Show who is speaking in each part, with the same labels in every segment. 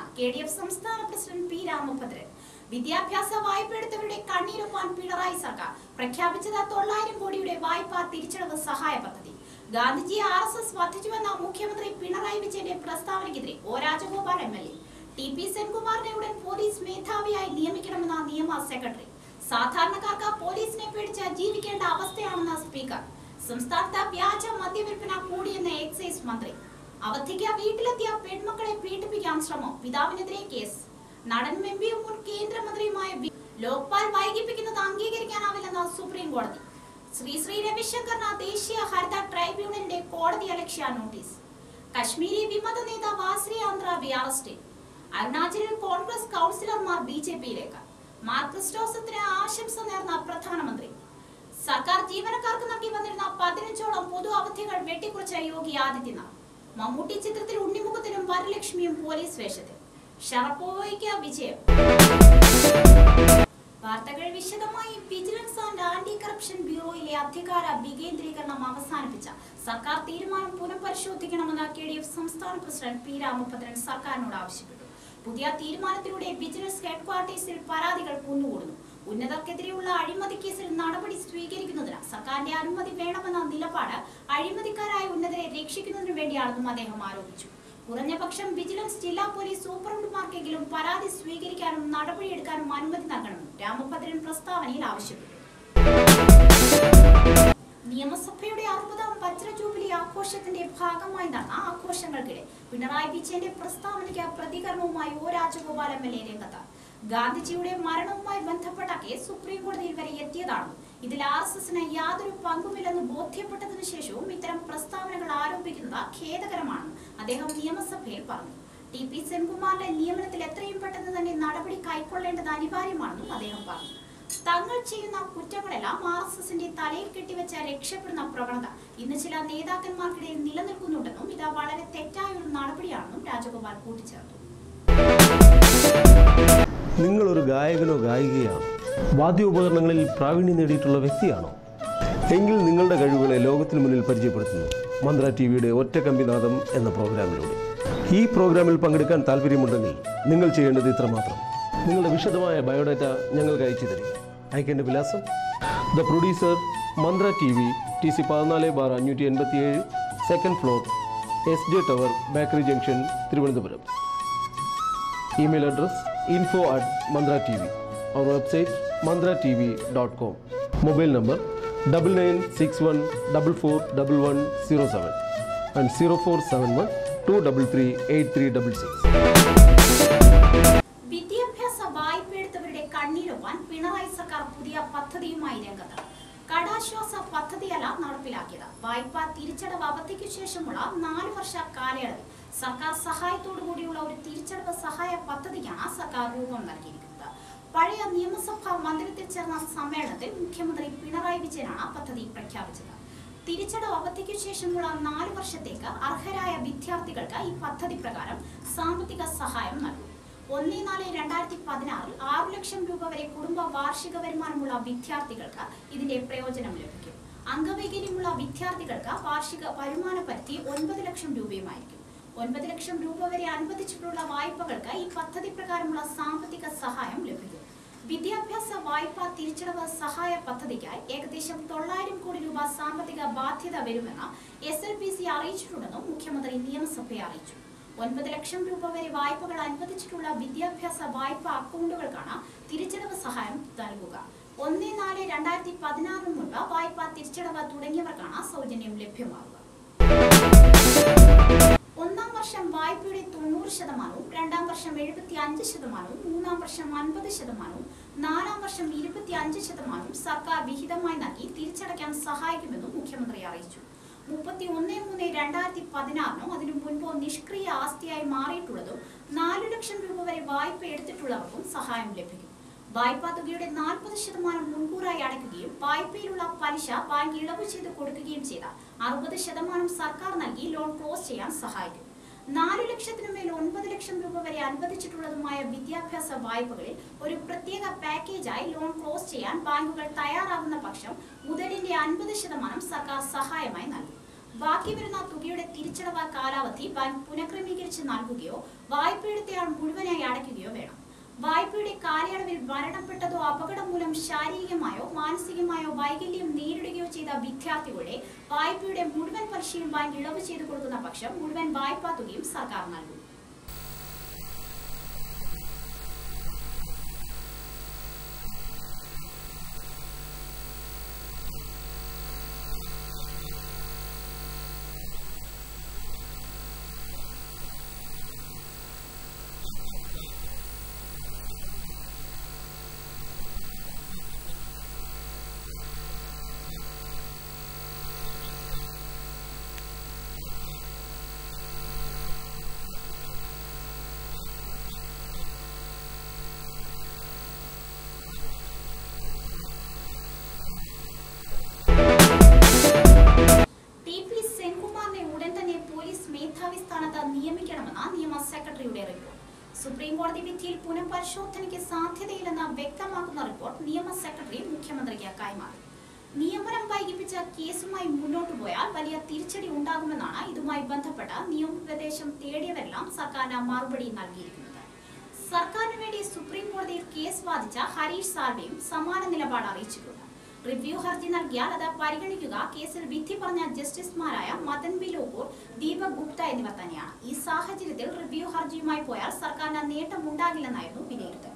Speaker 1: K D F സംസ്ഥാന president P Ramabhadran വിദ്യാഭ്യാസ വായ്പ എടുത്തവരുടെ കണ്ണീരൊപ്പാൻ പിണറായി സർക്കാർ പ്രഖ്യാപിച്ചത് തൊള്ളായിരം കോടിയുടെ വായ്പാ തിരിച്ചടവ് സഹായ പദ്ധതി ഗാന്ധിജിയെ ആർ എസ് എസ് വധിച്ചുവെന്ന മുഖ്യമന്ത്രി പിണറായി വിജയന്റെ പ്രസ്താവനയ്ക്കെതിരെ O Rajagopal M L A T P സെൻകുമാറിനെ ഉടൻ പോലീസ് മേധാവിയായി നിയമിക്കണമെന്ന നിയമ സെക്രട്ടറി സാധാരണക്കാർക്ക് പോലീസിനെ പേടിച്ച് ജീവിക്കേണ്ട അവസ്ഥയാണെന്ന സ്പീക്കർ സംസ്ഥാനത്ത് വ്യാജ മദ്യവിൽപ്പന കൂടിയെന്ന് എക്സൈസ് മന്ത്രി അവധിക്ക് വീട്ടിലെത്തിയ പെൺമക്കളെ പീഡിപ്പിക്കാൻ ശ്രമം പിതാവിനെതിരെ കേസ് നടൻ എംപിയും മുൻ കേന്ദ്രമന്ത്രിയുമായ വി- ലോക്പാൽ വൈകിപ്പിക്കുന്നത് അംഗീകരിക്കാനാവില്ലെന്ന് സുപ്രീം കോടതി ശ്രീ ശ്രീ രവിശങ്കറിന് ദേശീയ ഹരിത ട്രൈബ്യൂണലിന്റെ കോടതി അലക്ഷ്യ നോട്ടീസ് കശ്മീരി വിമത നേതാവ് ആശ്രയ ആന്ധ്ര അറസ്റ്റിൽ അരുണാചലിൽ കോൺഗ്രസ് കൗൺസിലർമാർ ബി ജെ പിയിലേക്ക് മാർ ക്രിസ്റ്റോസത്തിന് ആശംസ നേർന്ന പ്രധാനമന്ത്രി സർക്കാർ ജീവനക്കാർക്ക് നൽകി വന്നിരുന്ന പതിനഞ്ചോളം പൊതു അവധികൾ വെട്ടിക്കുറച്ച യോഗി ആദിത്യനാഥ് മമ്മൂട്ടി ചിത്രത്തിൽ ഉണ്ണിമുഖത്തിനും വരലക്ഷ്മിയും പോലീസ് വേഷത്തിൽ ഷറപ്പോവയ്ക്ക് വിജയം വാർത്തകൾ വിശദമായി വിജിലൻസ് ആൻഡ് ആന്റി കറപ്ഷൻ ബ്യൂറോയിലെ അധികാര വികേന്ദ്രീകരണം അവസാനിപ്പിച്ച സർക്കാർ തീരുമാനം പുനഃപരിശോധിക്കണമെന്ന് കെ ഡി എഫ് സംസ്ഥാന പ്രസിഡന്റ് പി രാമഭദ്രൻ സർക്കാരിനോട് ആവശ്യപ്പെട്ടു പുതിയ തീരുമാനത്തിലൂടെ വിജിലൻസ് ഹെഡ്ക്വാർട്ടേഴ്സിൽ പരാതികൾ കുന്നുകൂടുന്നു ഉന്നതർക്കെതിരെയുള്ള അഴിമതി കേസിൽ നടപടി സ്വീകരിക്കുന്നതിന് സർക്കാരിന്റെ അനുമതി വേണമെന്ന നിലപാട് അഴിമതിക്കാരായ ഉന്നതരെ രക്ഷിക്കുന്നതിനു വേണ്ടിയാണെന്നും അദ്ദേഹം ആരോപിച്ചു കുറഞ്ഞപക്ഷം വിജിലൻസ് ജില്ലാ പോലീസ് സൂപ്രണ്ടുമാർക്കെങ്കിലും പരാതി സ്വീകരിക്കാനും നടപടിയെടുക്കാനും അനുമതി നൽകണമെന്നും രാമഭദ്രൻ പ്രസ്താവനയിൽ ആവശ്യപ്പെട്ടു നിയമസഭയുടെ അറുപതാം വജ്ര ജൂബിലി ആഘോഷത്തിന്റെ ഭാഗമായി നടന്ന ആഘോഷങ്ങൾക്കിടെ പിണറായി വിജയന്റെ പ്രസ്താവനയ്ക്ക് പ്രതികരണവുമായി O Rajagopal M L A രംഗത്ത് ഗാന്ധിജിയുടെ മരണവുമായി ബന്ധപ്പെട്ട കേസ് സുപ്രീം കോടതിയിൽ വരെ എത്തിയതാണെന്നും ഇതിൽ ആർ എസ് എസിന് യാതൊരു പങ്കുമില്ലെന്ന് ബോധ്യപ്പെട്ടതിനു ശേഷവും ഇത്തരം പ്രസ്താവനകൾ ആരോപിക്കുന്നത് ഖേദകരമാണെന്നും അദ്ദേഹം നിയമസഭയിൽ പറഞ്ഞു ടി പി സെൻകുമാറിന്റെ നിയമനത്തിൽ എത്രയും പെട്ടെന്ന് തന്നെ നടപടി കൈക്കൊള്ളേണ്ടത് അനിവാര്യമാണെന്നും അദ്ദേഹം പറഞ്ഞു തങ്ങൾ ചെയ്യുന്ന കുറ്റങ്ങളെല്ലാം ആർ എസ് എസിന്റെ തലയിൽ കെട്ടിവെച്ച രക്ഷപ്പെടുന്ന പ്രവണത ഇന്ന് ചില നേതാക്കന്മാർക്കിടയിൽ നിലനിൽക്കുന്നുണ്ടെന്നും ഇത് വളരെ തെറ്റായ ഒരു നടപടിയാണെന്നും രാജഗോപാൽ കൂട്ടിച്ചേർത്തു
Speaker 2: നിങ്ങളൊരു ഗായകനോ ഗായികയാണോ വാദ്യോപകരണങ്ങളിൽ പ്രാവീണ്യം നേടിയിട്ടുള്ള വ്യക്തിയാണോ എങ്കിൽ നിങ്ങളുടെ കഴിവുകളെ ലോകത്തിന് മുന്നിൽ പരിചയപ്പെടുത്തുന്നു മന്ത്ര ടി വിയുടെ ഒറ്റക്കമ്പിനാഥം എന്ന പ്രോഗ്രാമിലൂടെ ഈ പ്രോഗ്രാമിൽ പങ്കെടുക്കാൻ താല്പര്യമുണ്ടെങ്കിൽ നിങ്ങൾ ചെയ്യേണ്ടത് ഇത്രമാത്രം നിങ്ങളുടെ വിശദമായ ബയോഡാറ്റ ഞങ്ങൾക്ക് അയച്ചു തരിക അയക്കേണ്ട വിലാസം the producer Mantra T V T C പതിനാല് ബാർ അഞ്ഞൂറ്റി എൺപത്തിയേഴ് second floor S J tower bakery junction Thiruvananthapuram Email address info at mandra tv. Our website mandratv.com. Mobile number double nine six one double four double one zero seven and zero four seven one two double three eight three double six.
Speaker 1: വിദ്യാഭ്യാസ വായ്പ എടുത്തവരുടെ കണ്ണീരൊപ്പാൻ പിണറായി സർക്കാർ പുതിയ പദ്ധതിയുമായി രംഗത്ത് കടാശ്വാസ പദ്ധതിയല്ല നടപ്പിലാക്കിയത് വായ്പ തിരിച്ചടവ് അവധിക്ക് ശേഷമുള്ള നാല് വർഷ കാലയളവിൽ സർക്കാർ സഹായത്തോടു കൂടിയുള്ള ഒരു തിരിച്ചടവ് സഹായ പദ്ധതിക്കാണ് സർക്കാർ രൂപം നൽകിയിരിക്കുന്നത് പഴയ നിയമസഭാ മന്ദിരത്തിൽ ചേർന്ന സമ്മേളനത്തിൽ മുഖ്യമന്ത്രി പിണറായി വിജയനാണ് പദ്ധതി പ്രഖ്യാപിച്ചത് തിരിച്ചടവ് അവധിക്ക് ശേഷമുള്ള നാല് വർഷത്തേക്ക് അർഹരായ വിദ്യാർത്ഥികൾക്ക് ഈ പദ്ധതി പ്രകാരം സാമ്പത്തിക സഹായം നൽകും ഒന്ന് നാല് രണ്ടായിരത്തി പതിനാറിൽ ആറു ലക്ഷം രൂപ വരെ കുടുംബ വാർഷിക വരുമാനമുള്ള വിദ്യാർത്ഥികൾക്ക് ഇതിന്റെ പ്രയോജനം ലഭിക്കും അംഗവൈകല്യമുള്ള വിദ്യാർത്ഥികൾക്ക് വാർഷിക വരുമാന പരിധി ഒൻപത് ലക്ഷം രൂപയുമായിരിക്കും ഒൻപത് ലക്ഷം രൂപ വരെ അനുവദിച്ചിട്ടുള്ള വായ്പകൾക്ക് ഈ പദ്ധതി പ്രകാരമുള്ള സാമ്പത്തിക സഹായം ലഭിക്കും വിദ്യാഭ്യാസ വായ്പാ തിരിച്ചടവ് സഹായ പദ്ധതിക്കായി ഏകദേശം തൊള്ളായിരം കോടി രൂപ സാമ്പത്തിക ബാധ്യത വരുമെന്ന് എസ് എൽ പി സി അറിയിച്ചിട്ടുണ്ടെന്നും മുഖ്യമന്ത്രി നിയമസഭയെ അറിയിച്ചു ഒൻപത് ലക്ഷം രൂപ വരെ വായ്പകൾ അനുവദിച്ചിട്ടുള്ള വിദ്യാഭ്യാസ വായ്പ അക്കൗണ്ടുകൾക്കാണ് തിരിച്ചടവ് സഹായം നൽകുക ഒന്ന് നാല് രണ്ടായിരത്തി പതിനാറിന് മുൻപ് വായ്പ തിരിച്ചടവ് തുടങ്ങിയവർക്കാണ് സൗജന്യം ലഭ്യമാകുക ഒന്നാം വർഷം വായ്പയുടെ തൊണ്ണൂറ് ശതമാനവും രണ്ടാം വർഷം എഴുപത്തി അഞ്ച് ശതമാനവും മൂന്നാം വർഷം അൻപത് ശതമാനവും നാലാം വർഷം ഇരുപത്തി അഞ്ച് ശതമാനവും സർക്കാർ വിഹിതമായി നൽകി തിരിച്ചടയ്ക്കാൻ സഹായിക്കുമെന്നും മുഖ്യമന്ത്രി അറിയിച്ചു മുപ്പത്തി ഒന്ന് മൂന്ന് രണ്ടായിരത്തി പതിനാറിനോ അതിനു മുൻപോ നിഷ്ക്രിയ ആസ്തിയായി മാറിയിട്ടുള്ളതും നാലു ലക്ഷം രൂപ വരെ വായ്പ എടുത്തിട്ടുള്ളവർക്കും സഹായം ലഭിക്കും വായ്പാ തുകയുടെ നാൽപ്പത് ശതമാനം മുൻകൂറായി അടയ്ക്കുകയും വായ്പയിലുള്ള പലിശ ബാങ്ക് ഇളവ് ചെയ്ത് കൊടുക്കുകയും ചെയ്ത അറുപത് ശതമാനം സർക്കാർ നൽകി ലോൺ ക്ലോസ് ചെയ്യാൻ സഹായിക്കും നാല് ലക്ഷത്തിനു മേൽ ഒൻപത് ലക്ഷം രൂപ വരെ അനുവദിച്ചിട്ടുള്ളതുമായ വിദ്യാഭ്യാസ വായ്പകളിൽ ഒരു പ്രത്യേക പാക്കേജായി ലോൺ ക്ലോസ് ചെയ്യാൻ ബാങ്കുകൾ തയ്യാറാകുന്ന പക്ഷം മുതലിന്റെ അൻപത് ശതമാനം സർക്കാർ സഹായമായി നൽകും ബാക്കി വരുന്ന തുകയുടെ തിരിച്ചടവ് കാലാവധി ബാങ്ക് പുനഃക്രമീകരിച്ച് നൽകുകയോ വായ്പയെടുത്തയാൾ മുഴുവനായി അടയ്ക്കുകയോ വേണം വായ്പയുടെ കാലയളവിൽ മരണപ്പെട്ടതോ അപകടം മൂലം ശാരീരികമായോ മാനസികമായോ വൈകല്യം നേരിടുകയോ ചെയ്ത വിദ്യാർത്ഥികളുടെ വായ്പയുടെ മുഴുവൻ പലിശയും ബാങ്ക് ഇളവ് ചെയ്തു കൊടുക്കുന്ന പക്ഷം മുഴുവൻ വായ്പാ തുകയും സർക്കാർ നൽകും ടി പി സെൻകുമാറിനെ ഉടൻ തന്നെ പോലീസ് മേധാവി സ്ഥാനത്ത് നിയമിക്കണമെന്ന നിയമ സെക്രട്ടറിയുടെ റിപ്പോർട്ട് സുപ്രീം കോടതി വിധിയിൽ പുനഃപരിശോധനയ്ക്ക് സാധ്യതയില്ലെന്ന് വ്യക്തമാക്കുന്ന റിപ്പോർട്ട് നിയമ സെക്രട്ടറി മുഖ്യമന്ത്രിക്ക് കൈമാറി നിയമനം വൈകിപ്പിച്ച കേസുമായി മുന്നോട്ടു പോയാൽ വലിയ തിരിച്ചടി ഉണ്ടാകുമെന്നാണ് ഇതുമായി ബന്ധപ്പെട്ട നിയമോപദേശം തേടിയവരെല്ലാം സർക്കാരിന് മറുപടി നൽകിയിരിക്കുന്നത് സർക്കാരിന് വേണ്ടി സുപ്രീം കോടതിയിൽ കേസ് വാദിച്ച ഹരീഷ് സാൽവെയും സമാന നിലപാട് അറിയിച്ചിട്ടുണ്ട് റിവ്യൂ ഹർജി നൽകിയാൽ അത് പരിഗണിക്കുക കേസിൽ വിധി പറഞ്ഞ ജസ്റ്റിസുമാരായ മദൻ ബി ലോകൂർ ദീപക് ഗുപ്ത എന്നിവർ തന്നെയാണ് ഈ സാഹചര്യത്തിൽ റിവ്യൂ ഹർജിയുമായി പോയാൽ സർക്കാരിന് നേട്ടമുണ്ടാകില്ലെന്നായിരുന്നു വിലയിരുത്തൽ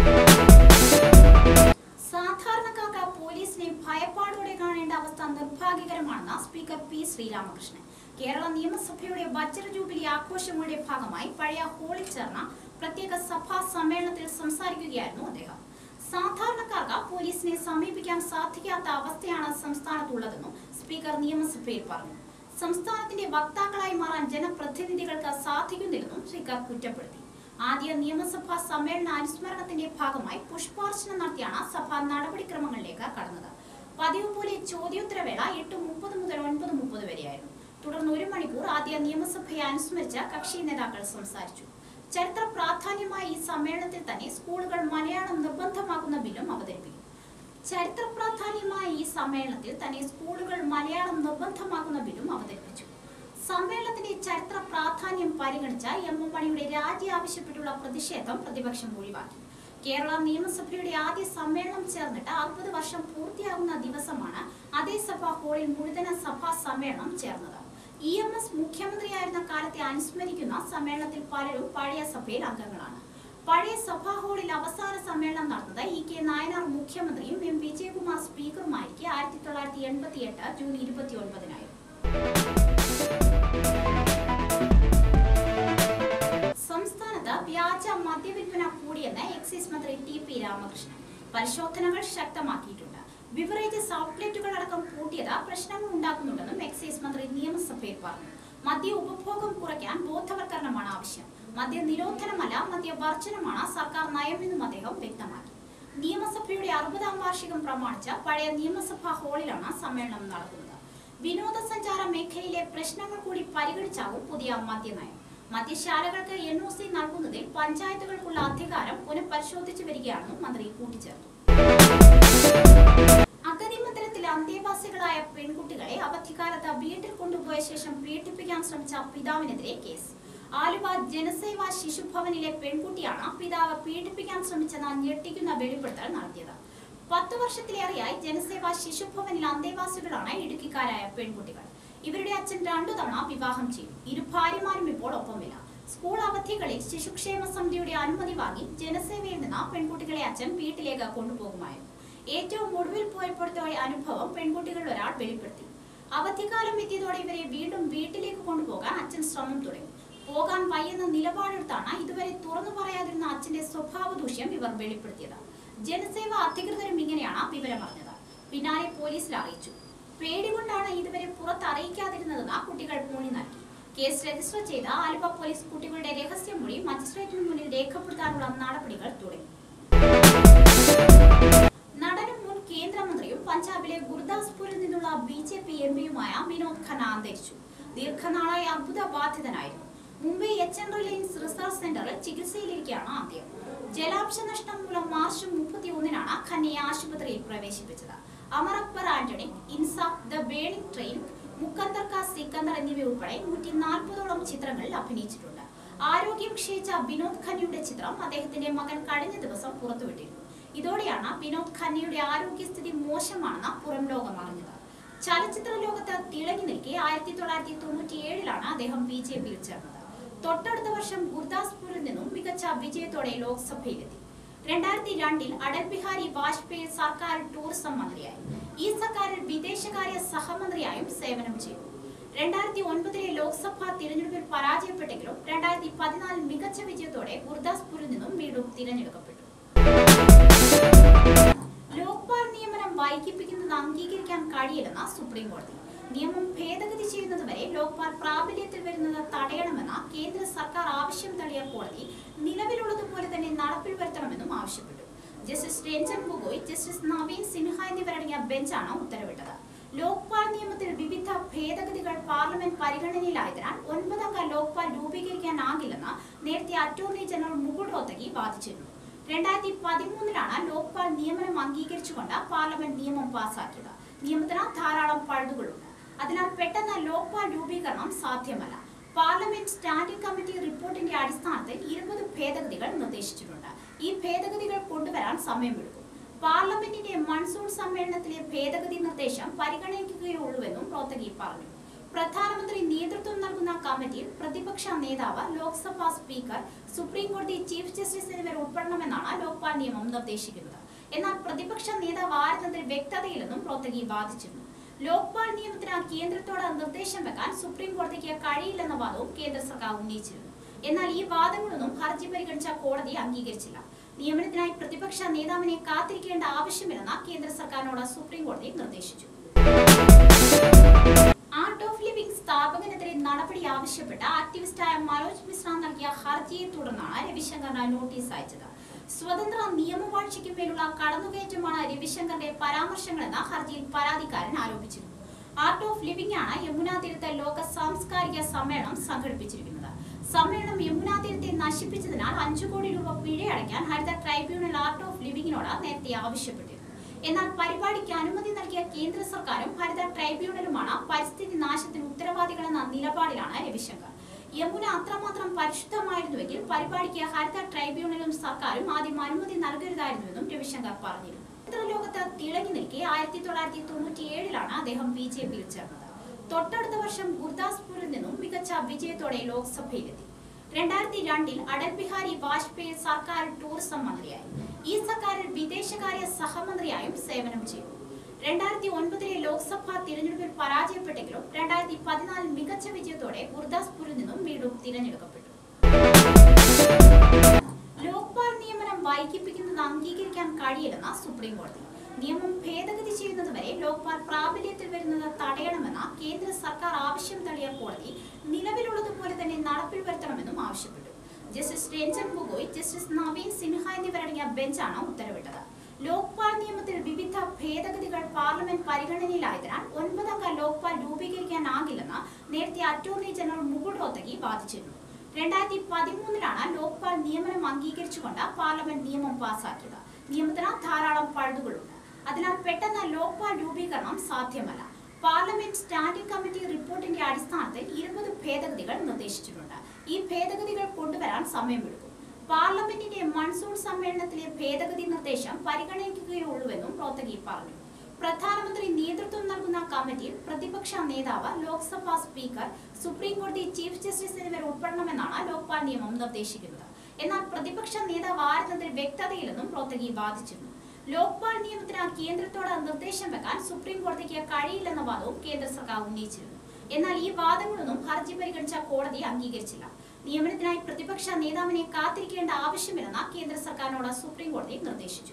Speaker 1: സാധാരണക്കാർക്ക് പോലീസിനെ ഭയപ്പാടോടെ കാണേണ്ട അവസ്ഥ നിർഭാഗ്യകരമാണെന്ന് സ്പീക്കർ പി ശ്രീരാമകൃഷ്ണൻ കേരള നിയമസഭയുടെ വജ്ര ജൂബിലി ആഘോഷങ്ങളുടെ ഭാഗമായി പഴയ ഹോളിൽ ചേർന്ന പ്രത്യേക സഭാ സമ്മേളനത്തിൽ സംസാരിക്കുകയായിരുന്നു അദ്ദേഹം സാധാരണക്കാർക്ക് പോലീസിനെ സമീപിക്കാൻ സാധിക്കാത്ത അവസ്ഥയാണ് സംസ്ഥാനത്തുള്ളതെന്നും സ്പീക്കർ നിയമസഭയിൽ പറഞ്ഞു സംസ്ഥാനത്തിന്റെ വക്താക്കളായി മാറാൻ ജനപ്രതിനിധികൾക്ക് സാധിക്കുന്നില്ലെന്നും സ്പീക്കർ കുറ്റപ്പെടുത്തി ആദ്യ നിയമസഭാ സമ്മേളന അനുസ്മരണത്തിന്റെ ഭാഗമായി പുഷ്പാർച്ചന നടത്തിയാണ് സഭ നടപടിക്രമങ്ങളിലേക്ക് കടന്നത് പതിവ് പോലെ ചോദ്യോത്തരവേള എട്ട് മുപ്പത് മുതൽ ഒൻപത് മുപ്പത് വരെയായിരുന്നു തുടർന്ന് ഒരു മണിക്കൂർ ആദ്യ നിയമസഭയെ അനുസ്മരിച്ച കക്ഷി നേതാക്കൾ സംസാരിച്ചു ചരിത്ര പ്രാധാന്യമായ ഈ സമ്മേളനത്തിൽ തന്നെ സ്കൂളുകൾ മലയാളം നിർബന്ധമാക്കുന്ന ബില്ലും അവതരിപ്പിക്കും ചരിത്ര പ്രാധാന്യമായ ഈ സമ്മേളനത്തിൽ തന്നെ സ്കൂളുകൾ മലയാളം നിർബന്ധമാക്കുന്ന ബില്ലും അവതരിപ്പിച്ചു സമ്മേളനത്തിന്റെ ചരിത്ര പ്രാധാന്യം പരിഗണിച്ച എം എം മണിയുടെ രാജി ആവശ്യപ്പെട്ടുള്ള പ്രതിഷേധം പ്രതിപക്ഷം ഒഴിവാക്കി കേരള നിയമസഭയുടെ ആദ്യ സമ്മേളനം ചേർന്നിട്ട് അറുപത് വർഷം പൂർത്തിയാകുന്ന ദിവസമാണ് അതേ സഭാ ഹാളിൽ മുഴുവന സഭാ സമ്മേളനം ചേർന്നത് ഇ എം എസ് മുഖ്യമന്ത്രിയായിരുന്ന കാലത്തെ അനുസ്മരിക്കുന്ന സമ്മേളനത്തിൽ പലരും പഴയ സഭയിൽ അംഗങ്ങളാണ് പഴയ സഭാ ഹാളിൽ അവസാന സമ്മേളനം നടന്നത് ഇ കെ നായനാർ മുഖ്യമന്ത്രിയും എം വിജയകുമാർ സ്പീക്കറുമായിരിക്കെ ആയിരത്തി തൊള്ളായിരത്തി എൺപത്തി എട്ട് ജൂൺ ഇരുപത്തി ഒൻപതിനായിരുന്നു സംസ്ഥാനത്ത് വ്യാജ മദ്യവിൽപ്പന കൂടിയെന്ന് എക്സൈസ് മന്ത്രി ടി പി രാമകൃഷ്ണൻ പരിശോധനകൾ ശക്തമാക്കിയിട്ടുണ്ട് ബിവറേജസ് ഔട്ട്ലെറ്റുകൾ അടക്കം പൂട്ടിയത് പ്രശ്നങ്ങൾ ഉണ്ടാക്കുന്നുണ്ടെന്നും എക്സൈസ് മന്ത്രി നിയമസഭയിൽ പറഞ്ഞു മദ്യ ഉപഭോഗം കുറയ്ക്കാൻ ബോധവൽക്കരണമാണ് ആവശ്യം മദ്യ നിരോധനമല്ല മദ്യവർജനമാണ് സർക്കാർ നയമെന്നും അദ്ദേഹം വ്യക്തമാക്കി നിയമസഭയുടെ അറുപതാം വാർഷികം പ്രമാണിച്ച് പഴയ നിയമസഭാ ഹാളിലാണ് സമ്മേളനം നടക്കുന്നത് വിനോദസഞ്ചാര മേഖലയിലെ പ്രശ്നങ്ങൾ കൂടി പരിഗണിച്ചാകും പുതിയ മദ്യനയം മദ്യശാലകൾക്ക് എൻ ഒ സി നൽകുന്നതിൽ പഞ്ചായത്തുകൾക്കുള്ള അധികാരം പുനഃപരിശോധിച്ചു വരികയാണെന്നും മന്ത്രി കൂട്ടിച്ചേർത്തു അഗതിമന്ദിരത്തിൽ അന്തേവാസികളായ പെൺകുട്ടികളെ അവധിക്കാലത്ത് വീട്ടിൽ കൊണ്ടുപോയ ശേഷം പീഡിപ്പിക്കാൻ ശ്രമിച്ച പിതാവിനെതിരെ കേസ് ആലുവ ജനസേവ ശിശുഭവനിലെ പെൺകുട്ടിയാണ് പിതാവ് പീഡിപ്പിക്കാൻ ശ്രമിച്ചെന്ന ഞെട്ടിക്കുന്ന വെളിപ്പെടുത്തൽ നടത്തിയത് പത്ത് വർഷത്തിലേറെയായി ജനസേവ ശിശുഭവനിൽ അന്തേവാസികളാണ് ഇടുക്കിക്കാരായ പെൺകുട്ടികൾ ഇവരുടെ അച്ഛൻ രണ്ടു തവണ വിവാഹം ചെയ്തു ഇരു ഭാര്യമാരും ഇപ്പോൾ ഒപ്പമില്ല സ്കൂൾ അവധികളിൽ ശിശുക്ഷേമ സമിതിയുടെ അനുമതി വാങ്ങി ജനസേവയിൽ നിന്ന് പെൺകുട്ടികളെ അച്ഛൻ വീട്ടിലേക്ക് കൊണ്ടുപോകുമായിരുന്നു ഏറ്റവും ഒടുവിൽ പോയപ്പോഴത്തെ അനുഭവം പെൺകുട്ടികളിൽ ഒരാൾ വെളിപ്പെടുത്തി അവധിക്കാലം എത്തിയതോടെ ഇവരെ വീണ്ടും വീട്ടിലേക്ക് കൊണ്ടുപോകാൻ അച്ഛൻ ശ്രമം തുടങ്ങി പോകാൻ വയ്യെന്ന നിലപാടെടുത്താണ് ഇതുവരെ തുറന്നു പറയാതിരുന്ന അച്ഛന്റെ സ്വഭാവ ദൂഷ്യം ഇവർ വെളിപ്പെടുത്തിയത് ജനസേവ അധികൃതരും ഇങ്ങനെയാണ് വിവരം അറിഞ്ഞത് പിന്നാലെ പോലീസിൽ അറിയിച്ചു പേടികൊണ്ടാണ് ഇതുവരെ പുറത്ത് അറിയിക്കാതിരുന്നതെന്ന് കുട്ടികൾ മൊഴി നൽകി കേസ് രജിസ്റ്റർ ചെയ്ത ആലുവ പോലീസ് കുട്ടികളുടെ രഹസ്യമൊഴി മജിസ്ട്രേറ്റിന് മുന്നിൽ രേഖപ്പെടുത്താനുള്ള നടപടികൾ തുടങ്ങി നടനും മുൻ കേന്ദ്രമന്ത്രിയും പഞ്ചാബിലെ ഗുർദാസ്പൂരിൽ നിന്നുള്ള ബി ജെ പി എം പിയുമായ വിനോദ് ഖന്ന അന്തരിച്ചു ദീർഘനാളായി അർബുദ ബാധിതനായിരുന്നു Mumbai H N Reliance research സെന്ററിൽ ചികിത്സയിലിരിക്കെയാണ് അന്ത്യം ജലാംശ നഷ്ടം മൂലം മാർച്ച് മുപ്പത്തി ഒന്നിനാണ് ഖന്നയെ ആശുപത്രിയിൽ പ്രവേശിപ്പിച്ചത് Amar Akbar Anthony Insaaf the burning train Muqaddar Ka Sikandar എന്നിവ ഉൾപ്പെടെ നൂറ്റി നാൽപ്പതോളം ചിത്രങ്ങളിൽ അഭിനയിച്ചിട്ടുണ്ട് ആരോഗ്യം ക്ഷയിച്ച വിനോദ് ഖന്നയുടെ ചിത്രം അദ്ദേഹത്തിന്റെ മകൻ കഴിഞ്ഞ ദിവസം പുറത്തുവിട്ടിരുന്നു ഇതോടെയാണ് വിനോദ് ഖന്നയുടെ ആരോഗ്യസ്ഥിതി മോശമാണെന്ന് പുറം ലോകം അറിഞ്ഞത് ചലച്ചിത്ര ലോകത്ത് തിളങ്ങി നിൽക്കെ ആയിരത്തി തൊള്ളായിരത്തി തൊണ്ണൂറ്റി ഏഴിലാണ് അദ്ദേഹം ബി ജെ പിയിൽ ചേർന്നത് തൊട്ടടുത്ത വർഷം ഗുർദാസ്പൂരിൽ നിന്നും മികച്ച വിജയത്തോടെ ലോക്സഭയിലെത്തി രണ്ടായിരത്തി രണ്ടിൽ അടൽ ബിഹാരി വാജ്പേയി സർക്കാരിൽ ടൂറിസം മന്ത്രിയായി ഈ സർക്കാരിൽ വിദേശകാര്യ സഹമന്ത്രിയായും സേവനം ചെയ്തു രണ്ടായിരത്തി ഒൻപതിലെ ലോക്സഭാ തിരഞ്ഞെടുപ്പിൽ പരാജയപ്പെട്ടെങ്കിലും രണ്ടായിരത്തി പതിനാലിൽ മികച്ച വിജയത്തോടെ ഗുർദാസ്പൂരിൽ നിന്നും വീണ്ടും തിരഞ്ഞെടുക്കപ്പെട്ടു ലോക്പാൽ നിയമനം വൈകിപ്പിക്കുന്നത് അംഗീകരിക്കാൻ കഴിയില്ലെന്ന് സുപ്രീം കോടതി നിയമം ഭേദഗതി ചെയ്യുന്നതുവരെ ലോക്പാൽ പ്രാബല്യത്തിൽ വരുന്നത് തടയണമെന്ന കേന്ദ്ര സർക്കാർ ആവശ്യം തള്ളിയ കോടതി നിലവിലുള്ളതുപോലെ തന്നെ നടപ്പിൽ വരുത്തണമെന്നും ആവശ്യപ്പെട്ടു ജസ്റ്റിസ് രഞ്ജൻ ഗൊഗോയ് ജസ്റ്റിസ് നവീൻ സിൻഹ എന്നിവരടങ്ങിയ ബെഞ്ചാണ് ഉത്തരവിട്ടത് ലോക്പാൽ നിയമത്തിൽ വിവിധ ഭേദഗതികൾ പാർലമെന്റ് പരിഗണനയിലായതിനാൽ ഒൻപതംഗ ലോക്പാൽ രൂപീകരിക്കാനാകില്ലെന്ന് നേരത്തെ അറ്റോർണി ജനറൽ മുകുൾ റോത്തഗി വാദിച്ചിരുന്നു രണ്ടായിരത്തി പതിമൂന്നിലാണ് ലോക്പാൽ നിയമനം അംഗീകരിച്ചുകൊണ്ട് പാർലമെന്റ് നിയമം പാസാക്കിയത് നിയമത്തിന് ധാരാളം പഴുതുകളുണ്ട് അതിനാൽ പെട്ടെന്ന് ലോക്പാൽ രൂപീകരണം സാധ്യമല്ല പാർലമെന്റ് സ്റ്റാൻഡിംഗ് കമ്മിറ്റി റിപ്പോർട്ടിന്റെ അടിസ്ഥാനത്തിൽ ഇരുപത് ഭേദഗതികൾ നിർദ്ദേശിച്ചിട്ടുണ്ട് ഈ ഭേദഗതികൾ കൊണ്ടുവരാൻ സമയമെടുക്കും പാർലമെന്റിന്റെ മൺസൂൺ സമ്മേളനത്തിലെ ഭേദഗതി നിർദ്ദേശം പരിഗണിക്കുകയുള്ളൂവെന്നും റോത്തഗി പറഞ്ഞു പ്രധാനമന്ത്രി നേതൃത്വം നൽകുന്ന കമ്മിറ്റിയിൽ പ്രതിപക്ഷ നേതാവ് ലോക്സഭാ സ്പീക്കർ സുപ്രീം കോടതി ചീഫ് ജസ്റ്റിസ് എന്നിവർ ഉൾപ്പെടണമെന്നാണ് ലോക്പാൽ നിയമം നിർദ്ദേശിക്കുന്നത് എന്നാൽ പ്രതിപക്ഷ നേതാവ് ആരെന്നതിൽ വ്യക്തതയില്ലെന്നും റോത്തഗി വാദിച്ചിരുന്നു ലോക്പാൽ നിയമത്തിന് കേന്ദ്രത്തോട് നിർദ്ദേശം വെക്കാൻ സുപ്രീം കോടതിക്ക് കഴിയില്ലെന്ന വാദവും കേന്ദ്ര സർക്കാർ ഉന്നയിച്ചിരുന്നു എന്നാൽ ഈ വാദങ്ങളൊന്നും ഹർജി പരിഗണിച്ച കോടതി അംഗീകരിച്ചില്ല നിയമനത്തിനായി പ്രതിപക്ഷ നേതാവിനെ കാത്തിരിക്കേണ്ട ആവശ്യമില്ലെന്ന് കേന്ദ്ര സർക്കാരിനോട് സുപ്രീം കോടതി നിർദ്ദേശിച്ചു ആർട്ട് ഓഫ് ലിവിംഗ് സ്ഥാപകനെതിരെ നടപടി ആവശ്യപ്പെട്ട ആക്ടിവിസ്റ്റായ മനോജ് മിശ്ര നൽകിയ ഹർജിയെ തുടർന്നാണ് രവിശങ്കറിന് നോട്ടീസ് അയച്ചത് സ്വതന്ത്ര നിയമവാഴ്ചയ്ക്ക് മേലുള്ള കടന്നുകയറ്റമാണ് രവിശങ്കറിന്റെ പരാമർശങ്ങളെന്ന് ഹർജിയിൽ പരാതിക്കാരൻ ആരോപിച്ചിരുന്നു ആർട്ട് ഓഫ് ലിവിംഗ് ആണ് യമുനാ തീരത്ത് ലോക സാംസ്കാരിക സമ്മേളനം സംഘടിപ്പിച്ചിരിക്കുന്നത് സമ്മേളനം യമുനാ തീരത്തെ നശിപ്പിച്ചതിനാൽ അഞ്ചു കോടി രൂപ പിഴയടയ്ക്കാൻ ഹരിത ട്രൈബ്യൂണൽ ആർട്ട് ഓഫ് ലിവിംഗിനോട് നേരത്തെ ആവശ്യപ്പെട്ടിരുന്നു എന്നാൽ പരിപാടിക്ക് അനുമതി നൽകിയ കേന്ദ്ര സർക്കാരും ഹരിത ട്രൈബ്യൂണലുമാണ് പരിസ്ഥിതി നാശത്തിന് ഉത്തരവാദികളെന്ന നിലപാടിലാണ് രവിശങ്കർ യമുന അത്രമാത്രം പരിശുദ്ധമായിരുന്നുവെങ്കിൽ പരിപാടിക്ക് ഹരിത ട്രൈബ്യൂണലും സർക്കാരും ആദ്യം അനുമതി നൽകരുതായിരുന്നുവെന്നും രവിശങ്കർ പറഞ്ഞിരുന്നു ചിത്രലോകത്ത് തിളങ്ങി നിൽക്കെ ആയിരത്തി തൊള്ളായിരത്തി തൊണ്ണൂറ്റി ഏഴിലാണ് അദ്ദേഹം ബി ജെ പിയിൽ ചേർന്നത് തൊട്ടടുത്ത വർഷം ഗുർദാസ്പൂരിൽ നിന്നും മികച്ച വിജയത്തോടെ ലോക്സഭയിലെത്തി രണ്ടായിരത്തി രണ്ടിൽ അടൽ ബിഹാരി വാജ്പേയി സർക്കാരിൽ ടൂറിസം മന്ത്രിയായി ഈ സർക്കാരിൽ വിദേശകാര്യ സഹമന്ത്രിയായും സേവനം ചെയ്തു രണ്ടായിരത്തി ഒൻപതിലെ ലോക്സഭാ തിരഞ്ഞെടുപ്പിൽ പരാജയപ്പെട്ടെങ്കിലും രണ്ടായിരത്തി പതിനാലിൽ മികച്ച വിജയത്തോടെ ഗുർദാസ്പൂരിൽ നിന്നും വീണ്ടും തിരഞ്ഞെടുക്കപ്പെട്ടു ലോക്പാൽ നിയമനം വൈകിപ്പിക്കുന്നത് അംഗീകരിക്കാൻ കഴിയില്ലെന്ന് സുപ്രീം കോടതി നിയമം ഭേദഗതി ചെയ്യുന്നതുവരെ ലോക്പാൽ പ്രാബല്യത്തിൽ വരുന്നത് തടയണമെന്ന കേന്ദ്ര സർക്കാർ ആവശ്യം തള്ളിയ കോടതി നിലവിലുള്ളതുപോലെ തന്നെ നടപ്പിൽ വരുത്തണമെന്നും ആവശ്യപ്പെട്ടു ജസ്റ്റിസ് രഞ്ജൻ ഗൊഗോയ് ജസ്റ്റിസ് നവീൻ സിൻഹ എന്നിവരടങ്ങിയ ബെഞ്ചാണ് ഉത്തരവിട്ടത് ലോക്പാൽ നിയമത്തിൽ വിവിധ ഭേദഗതികൾ പാർലമെന്റ് പരിഗണനയിലായതിനാൽ ഒൻപതംഗ ലോക്പാൽ രൂപീകരിക്കാനാകില്ലെന്ന് നേരത്തെ അറ്റോർണി ജനറൽ മുകുൾ റോത്തഗി വാദിച്ചിരുന്നു രണ്ടായിരത്തി പതിമൂന്നിലാണ് ലോക്പാൽ നിയമനം അംഗീകരിച്ചുകൊണ്ട് പാർലമെന്റ് നിയമം പാസാക്കിയത് നിയമത്തിന് ധാരാളം പഴുതുകളുണ്ട് അതിനാൽ പെട്ടെന്ന് ലോക്പാൽ രൂപീകരണം സാധ്യമല്ല പാർലമെന്റ് സ്റ്റാൻഡിംഗ് കമ്മിറ്റി റിപ്പോർട്ടിന്റെ അടിസ്ഥാനത്തിൽ ഇരുപത് ഭേദഗതികൾ നിർദ്ദേശിച്ചിട്ടുണ്ട് ഈ ഭേദഗതികൾ കൊണ്ടുവരാൻ സമയമെടുക്കും പാർലമെന്റിന്റെ മൺസൂൺ സമ്മേളനത്തിലെ ഭേദഗതി നിർദ്ദേശം പരിഗണിക്കുകയുള്ളൂവെന്നും റോത്തഗി പറഞ്ഞു പ്രധാനമന്ത്രി നേതൃത്വം നൽകുന്ന കമ്മിറ്റിയിൽ പ്രതിപക്ഷ നേതാവ് ലോക്സഭാ സ്പീക്കർ സുപ്രീം കോടതി ചീഫ് ജസ്റ്റിസ് എന്നിവർ ഉൾപ്പെടണമെന്നാണ് ലോക്പാൽ നിയമം നിർദ്ദേശിക്കുന്നത് എന്നാൽ പ്രതിപക്ഷ നേതാവ് ആരെന്നതിൽ വ്യക്തതയില്ലെന്നും റോത്തഗി വാദിച്ചിരുന്നു ലോക്പാൽ നിയമത്തിന് കേന്ദ്രത്തോട് നിർദ്ദേശം വെക്കാൻ സുപ്രീം കോടതിക്ക് കഴിയില്ലെന്ന വാദവും കേന്ദ്ര സർക്കാർ ഉന്നയിച്ചിരുന്നു എന്നാൽ ഈ വാദങ്ങളൊന്നും ഹർജി പരിഗണിച്ച കോടതി അംഗീകരിച്ചില്ല നിയമനത്തിനായി പ്രതിപക്ഷ നേതാവിനെ കാത്തിരിക്കേണ്ട ആവശ്യമില്ലെന്ന് കേന്ദ്ര സർക്കാരിനോട് സുപ്രീം കോടതി നിർദ്ദേശിച്ചു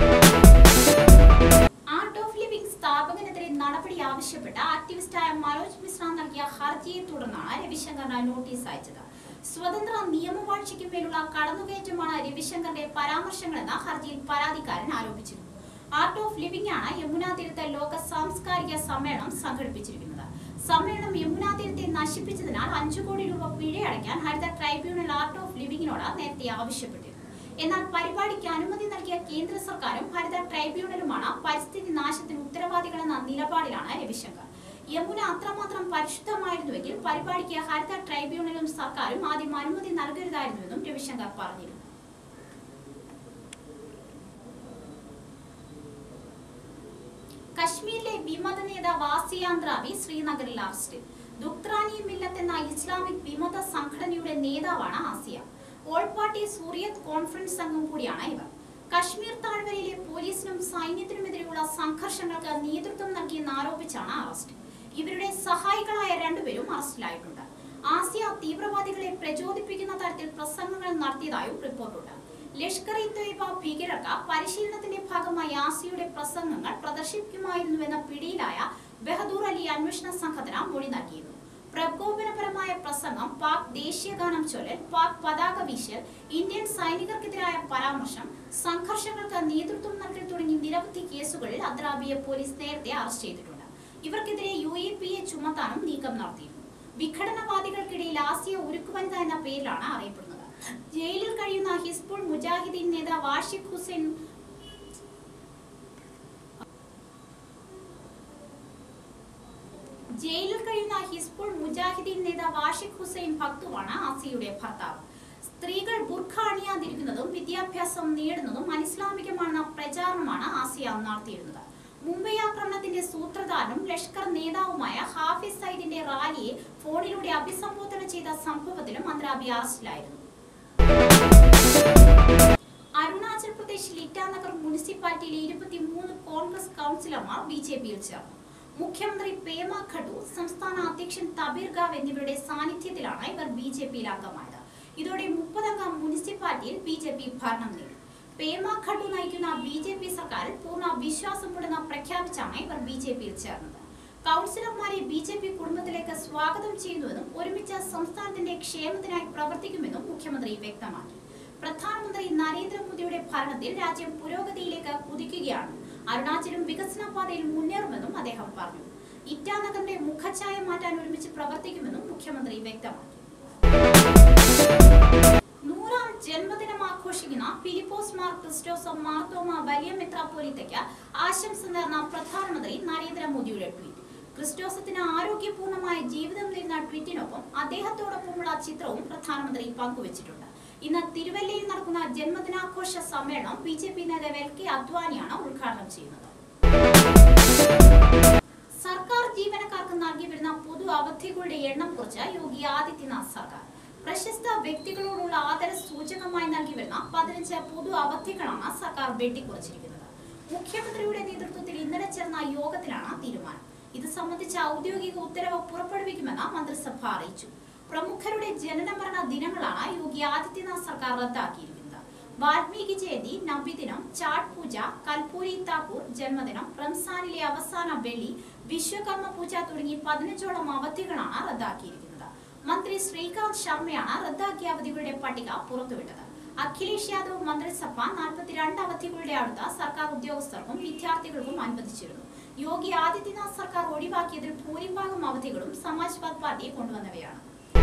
Speaker 1: ആർട്ട് ഓഫ് ലിവിംഗ് സ്ഥാപകനെതിരെ നടപടി ആവശ്യപ്പെട്ട ആക്ടിവിസ്റ്റായ മനോജ് മിശ്ര നൽകിയ ഹർജിയെ തുടർന്നാണ് രവിശങ്കറിന് നോട്ടീസ് അയച്ചത് സ്വതന്ത്ര നിയമവാഴ്ചയ്ക്ക് മേലുള്ള കടന്നുകയറ്റമാണ് രവിശങ്കറിന്റെ പരാമർശങ്ങളെന്ന് ഹർജിയിൽ പരാതിക്കാരൻ ആരോപിച്ചിരുന്നു ആർട്ട് ഓഫ് ലിവിംഗ് ആണ് യമുനാ തീരത്ത് ലോക സാംസ്കാരിക സമ്മേളനം സംഘടിപ്പിച്ചിരിക്കുന്നത് സമ്മേളനം യമുനാ തീരത്തെ നശിപ്പിച്ചതിനാൽ അഞ്ചു കോടി രൂപ പിഴയടയ്ക്കാൻ ഹരിത ട്രൈബ്യൂണൽ ആർട്ട് ഓഫ് ലിവിംഗിനോട് നേരത്തെ ആവശ്യപ്പെട്ടിരുന്നു എന്നാൽ പരിപാടിക്ക് അനുമതി നൽകിയ കേന്ദ്ര സർക്കാരും ഹരിത ട്രൈബ്യൂണലുമാണ് പരിസ്ഥിതി നാശത്തിന് ഉത്തരവാദികളെന്ന നിലപാടിലാണ് രവിശങ്കർ യമുന അത്രമാത്രം പരിശുദ്ധമായിരുന്നുവെങ്കിൽ പരിപാടിക്ക് ഹരിത ട്രൈബ്യൂണലും സർക്കാരും ആദ്യം അനുമതി നൽകരുതായിരുന്നുവെന്നും രവിശങ്കർ പറഞ്ഞിരുന്നു കശ്മീരിലെ വിമത നേതാവ് ആസിയാന്ത്രാവി ശ്രീനഗറിൽ അറസ്റ്റിൽ ദുക്രാനി മില്ലത്ത് എന്ന ഇസ്ലാമിക് വിമത സംഘടനയുടെ നേതാവാണ് Asiya all party Hurriyat conference അംഗം കൂടിയാണ് ഇവർ കശ്മീർ താഴ്വരയിലെ പോലീസിനും സൈന്യത്തിനുമെതിരെയുള്ള സംഘർഷങ്ങൾക്ക് നേതൃത്വം നൽകിയെന്ന് ആരോപിച്ചാണ് അറസ്റ്റ് ഇവരുടെ സഹായികളായ രണ്ടുപേരും അറസ്റ്റിലായിട്ടുണ്ട് ആസിയ തീവ്രവാദികളെ പ്രചോദിപ്പിക്കുന്ന തരത്തിൽ പ്രസംഗങ്ങൾ നടത്തിയതായും റിപ്പോർട്ടുണ്ട് ലഷ്കർ ഇ തൊയ്ബ ഭീകരർക്ക് പരിശീലനത്തിന്റെ ഭാഗമായി ആസിയുടെ പ്രസംഗങ്ങൾ പ്രദർശിപ്പിക്കുമായിരുന്നുവെന്ന പിടിയിലായ ബഹദൂർ അലി അന്വേഷണ സംഘത്തിന് മൊഴി നൽകിയിരുന്നു പ്രകോപനപരമായ പ്രസംഗം പാക് ദേശീയഗാനം ചൊല്ലൽ പാക് പതാക വീശൽ ഇന്ത്യൻ സൈനികർക്കെതിരായ പരാമർശം സംഘർഷങ്ങൾക്ക് നേതൃത്വം നൽകൽ തുടങ്ങി നിരവധി കേസുകളിൽ അദ്രാബിയെ പോലീസ് നേരത്തെ അറസ്റ്റ് ചെയ്തിട്ടുണ്ട് ഇവർക്കെതിരെ യു എ പി എ ചുമത്താനും നീക്കം നടത്തിയിരുന്നു വിഘടനവാദികൾക്കിടയിൽ ആസിയ ഉരുക്കുവനിത എന്ന പേരിലാണ് അറിയപ്പെടുന്നത് ജയിലിൽ കഴിയുന്ന ഹിസ്ബുൾ മുജാഹിദീൻ നേതാവ് ആഷിഖ് ഹുസൈൻ ജയിലിൽ കഴിയുന്ന ഹിസ്ബുൾ മുജാഹിദീൻ നേതാവ് ആഷിഖ് ഹുസൈൻ ഭക്തുവാണ് ആസിയുടെ ഭർത്താവ് സ്ത്രീകൾ ബുർഖ അണിയാതിരിക്കുന്നതും വിദ്യാഭ്യാസം നേടുന്നതും അനിസ്ലാമികമാണെന്ന പ്രചാരണമാണ് ആസിയ നടത്തിയിരുന്നത് മുംബൈ ആക്രമണത്തിന്റെ സൂത്രധാരനും ലഷ്കർ നേതാവുമായ ഹാഫിസ് സയ്യിദിന്റെ റാലിയെ ഫോണിലൂടെ അഭിസംബോധന ചെയ്ത സംഭവത്തിലും അന്ത്രാബി അറസ്റ്റിലായിരുന്നു അരുണാചൽ പ്രദേശിൽ ഇറ്റാനഗർ മുനിസിപ്പാലിറ്റിയിലെ ഇരുപത്തിമൂന്ന് കോൺഗ്രസ് കൗൺസിലർമാർ ബി ജെ പിയിൽ ചേർന്നു മുഖ്യമന്ത്രി പേമ ഖഡു സംസ്ഥാന അധ്യക്ഷൻ തബീർ ഗാവ് എന്നിവരുടെ സാന്നിധ്യത്തിലാണ് ഇവർ ബി ജെ പിയിൽ അംഗമായത് ഇതോടെ മുപ്പതംഗ മുനിസിപ്പാലിറ്റിയിൽ ബി ജെ പി ഭരണം നേടി പേമ ഖഡു നയിക്കുന്ന ബി ജെ പി സർക്കാരിൽ പൂർണ്ണ വിശ്വാസമുണ്ടെന്ന് പ്രഖ്യാപിച്ചാണ് ഇവർ ബി ജെ പിയിൽ ചേർന്നത് കൗൺസിലർമാരെ ബി ജെ പി കുടുംബത്തിലേക്ക് സ്വാഗതം ചെയ്യുന്നുവെന്നും ഒരുമിച്ച് സംസ്ഥാനത്തിന്റെ ക്ഷേമത്തിനായി പ്രവർത്തിക്കുമെന്നും മുഖ്യമന്ത്രി വ്യക്തമാക്കി പ്രധാനമന്ത്രി നരേന്ദ്രമോദിയുടെ ഭരണത്തിൽ രാജ്യം പുരോഗതിയിലേക്ക് കുതിക്കുകയാണ് അരുണാചലും വികസന പാതയിൽ മുന്നേറുമെന്നും അദ്ദേഹം പറഞ്ഞു ഇറ്റാനഗറിന്റെ മുഖഛായ മാറ്റാൻ ഒരുമിച്ച് പ്രവർത്തിക്കുമെന്നും മുഖ്യമന്ത്രി വ്യക്തമാക്കി നൂറാം ജന്മദിനം ആഘോഷിക്കുന്ന ഫിലിപ്പോസ് മാർ ക്രിസ്റ്റോസോ മാർത്തോമ വലിയ മെത്രാപ്പോലിത്തയ്ക്ക് ആശംസ നേർന്ന പ്രധാനമന്ത്രി നരേന്ദ്രമോദിയുടെ ട്വീറ്റ് ക്രിസ്റ്റോസത്തിന് ആരോഗ്യപൂർണമായ ജീവിതം നേരുന്ന ട്വീറ്റിനൊപ്പം അദ്ദേഹത്തോടൊപ്പമുള്ള ചിത്രവും പ്രധാനമന്ത്രി പങ്കുവച്ചിട്ടുണ്ട് ഇന്ന് തിരുവല്ലയിൽ നടക്കുന്ന ജന്മദിനാഘോഷ സമ്മേളനം ബി ജെ പി നേതാവ് എൽ കെ അദ്വാനിയാണ് ഉദ്ഘാടനം ചെയ്യുന്നത് സർക്കാർ ജീവനക്കാർക്ക് നൽകി വരുന്ന പൊതു അവധികളുടെ എണ്ണം കുറിച്ച് യോഗി ആദിത്യനാഥ് സർക്കാർ പ്രശസ്ത വ്യക്തികളോടുള്ള ആദര സൂചകമായി നൽകി വരുന്ന പതിനഞ്ച് പൊതു അവധികളാണ് സർക്കാർ വെട്ടിക്കുറച്ചിരിക്കുന്നത് മുഖ്യമന്ത്രിയുടെ നേതൃത്വത്തിൽ ഇന്നലെ ചേർന്ന യോഗത്തിലാണ് തീരുമാനം ഇത് സംബന്ധിച്ച ഔദ്യോഗിക ഉത്തരവ് പുറപ്പെടുവിക്കുമെന്ന് മന്ത്രിസഭ അറിയിച്ചു പ്രമുഖരുടെ ജനനമരണ ദിനങ്ങളാണ് യോഗി ആദിത്യനാഥ് സർക്കാർ റദ്ദാക്കിയിരിക്കുന്നത് വാൽമീകി ജയന്തി നബിദിനം ചാട്ട് പൂജ കൽപൂരി താക്കൂർ ജന്മദിനം റംസാനിലെ അവസാന വെള്ളി വിശ്വകർമ്മ പൂജ തുടങ്ങി പതിനഞ്ചോളം അവധികളാണ് റദ്ദാക്കിയിരിക്കുന്നത് മന്ത്രി ശ്രീകാന്ത് ശർമ്മയാണ് റദ്ദാക്കിയ അവധികളുടെ പട്ടിക പുറത്തുവിട്ടത് അഖിലേഷ് യാദവ് മന്ത്രിസഭ നാൽപ്പത്തിരണ്ട് അവധികളുടെ അടുത്ത സർക്കാർ ഉദ്യോഗസ്ഥർക്കും വിദ്യാർത്ഥികൾക്കും അനുവദിച്ചിരുന്നു യോഗി ആദിത്യനാഥ് സർക്കാർ ഒഴിവാക്കിയതിൽ ഭൂരിഭാഗം അവധികളും സമാജ്വാദ് പാർട്ടി കൊണ്ടുവന്നവയാണ്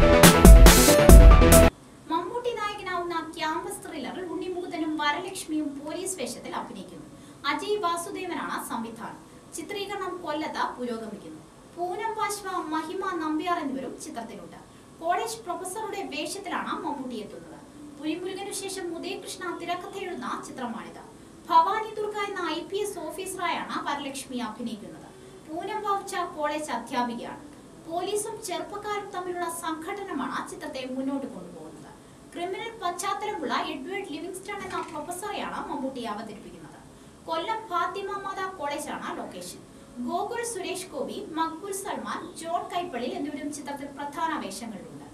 Speaker 1: മമ്മൂട്ടി നായകനാവുന്ന ക്യാമ്പസ് ത്രില്ലറിൽ ഉണ്ണിമുകുന്ദനും വരലക്ഷ്മിയും പോലീസ് വേഷത്തിൽ അഭിനയിക്കുന്നു അജയ് വാസുദേവനാണ് സംവിധാനം ചിത്രീകരണം കൊല്ലത്ത് പുരോഗമിക്കുന്നു പൂനം പാശ്വ മഹിമ നമ്പ്യാർ എന്നിവരും ചിത്രത്തിലുണ്ട് കോളേജ് പ്രൊഫസറുടെ വേഷത്തിലാണ് മമ്മൂട്ടി എത്തുന്നത് പുലിമുരുകനു ശേഷം ഉദയകൃഷ്ണ തിരക്കഥ എഴുതുന്ന ചിത്രമാണിത് ഭവാനി ദുർഗ എന്ന ഐ പി എസ് ഓഫീസറായാണ് വരലക്ഷ്മി അഭിനയിക്കുന്നത് പൂനം വൗച്ച കോളേജ് അധ്യാപികയാണ് പോലീസും ചെറുപ്പക്കാരും തമ്മിലുള്ള സംഘടനമാണ് ചിത്രത്തെ മുന്നോട്ട് കൊണ്ടുപോകുന്നത് ക്രിമിനൽ പശ്ചാത്തലമുള്ള എഡ്വേർഡ് ലിവിങ്സ്റ്റൺ എന്ന പ്രൊഫസറെയാണ് മമ്മൂട്ടി അവതരിപ്പിക്കുന്നത് കൊല്ലം ഫാത്തിമ മാതാ കോളേജാണ് ലൊക്കേഷൻ ഗോകുൽ സുരേഷ് ഗോപി മക്ബുൽ സൽമാൻ ജോൺ കൈപ്പള്ളി എന്നിവരും ചിത്രത്തിൽ പ്രധാന വേഷങ്ങളിലുണ്ട്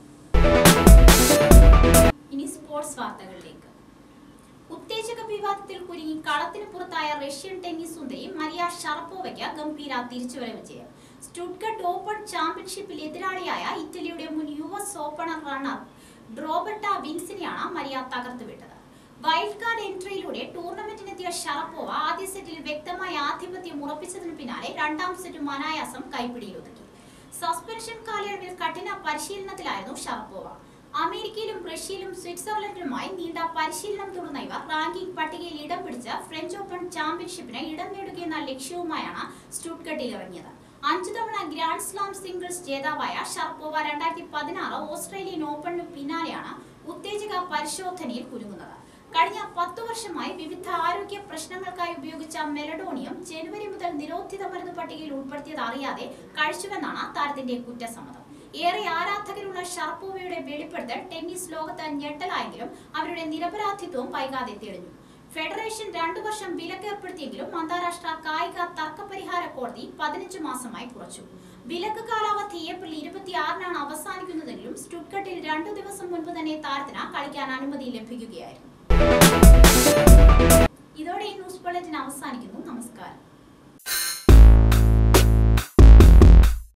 Speaker 1: ഇനി സ്പോർട്സ് വാർത്തകളിലേക്ക് ഉത്തേജക വിവാദത്തിൽ കുരുങ്ങി കളത്തിന് പുറത്തായ റഷ്യൻ ടെന്നീസ് സുന്ദരി മരിയ ഷറപ്പോവയ്ക്ക് ഗംഭീര തിരിച്ചുവരവ് വിജയം സ്റ്റുട്ട്ഗട്ട് ഓപ്പൺ ചാമ്പ്യൻഷിപ്പിൽ എതിരാളിയായ ഇറ്റലിയുടെ മുൻ യു എസ് ഓപ്പണർ റണ്ണർ ഡ്രോബർട്ട വിൻസിനെയാണ് മരിയ തകർത്തുവിട്ടത് വൈൽഡ് കാർഡ് എൻട്രിയിലൂടെ ടൂർണമെന്റിനെത്തിയ ഷറപ്പോവ ആദ്യ സെറ്റിൽ വ്യക്തമായ ആധിപത്യം ഉറപ്പിച്ചതിന് പിന്നാലെ രണ്ടാം സെറ്റും അനായാസം കൈപ്പിടിയിലൊതുക്കി സസ്പെൻഷൻ കാലയളവിൽ കഠിന പരിശീലനത്തിലായിരുന്നു ഷറപ്പോവ അമേരിക്കയിലും റഷ്യയിലും സ്വിറ്റ്സർലൻഡിലുമായി നീണ്ട പരിശീലനം തുടർന്ന ഇവർ റാങ്കിംഗ് പട്ടികയിൽ ഇടം പിടിച്ച് ഫ്രഞ്ച് ഓപ്പൺ ചാമ്പ്യൻഷിപ്പിന് ഇടം നേടുകയെന്ന ലക്ഷ്യവുമായാണ് സ്റ്റുട്ട്ഗട്ടിൽ ഇറങ്ങിയത് അഞ്ചു തവണ ഗ്രാൻഡ് സ്ലാം സിംഗിൾസ് ജേതാവായ ഷർപ്പോവ രണ്ടായിരത്തി പതിനാറ് ഓസ്ട്രേലിയൻ ഓപ്പണിന് പിന്നാലെയാണ് ഉത്തേജക പരിശോധനയിൽ കുരുങ്ങുന്നത് കഴിഞ്ഞ പത്തു വർഷമായി വിവിധ ആരോഗ്യ പ്രശ്നങ്ങൾക്കായി ഉപയോഗിച്ച മെലഡോണിയം ജനുവരി മുതൽ നിരോധിത മരുന്ന് പട്ടികയിൽ ഉൾപ്പെടുത്തിയത് അറിയാതെ കഴിച്ചുവെന്നാണ് താരത്തിന്റെ കുറ്റസമ്മതം ഏറെ ആരാധകരുള്ള ഷർപ്പോവയുടെ വെളിപ്പെടുത്തൽ ടെന്നീസ് ലോകത്ത് ഞെട്ടലായെങ്കിലും അവരുടെ നിരപരാധിത്വം വൈകാതെ തെളിഞ്ഞു ഫെഡറേഷൻ രണ്ടു വർഷം വിലക്കേർപ്പെടുത്തിയെങ്കിലും അന്താരാഷ്ട്ര കായിക തർക്കപരിഹാര കോടതി പതിനഞ്ച് മാസമായി കുറച്ചു വിലക്ക് കാലാവധി ഏപ്രിൽ ഇരുപത്തിയാറിനാണ് അവസാനിക്കുന്നതെങ്കിലും സ്റ്റുട്ട്ഗട്ടിൽ രണ്ടു ദിവസം മുൻപ് തന്നെ താരത്തിന് കളിക്കാൻ അനുമതി ലഭിക്കുകയായിരുന്നു ഇതോടെ ഈ ന്യൂസ് ബുള്ളറ്റിൻ അവസാനിക്കുന്നു നമസ്കാരം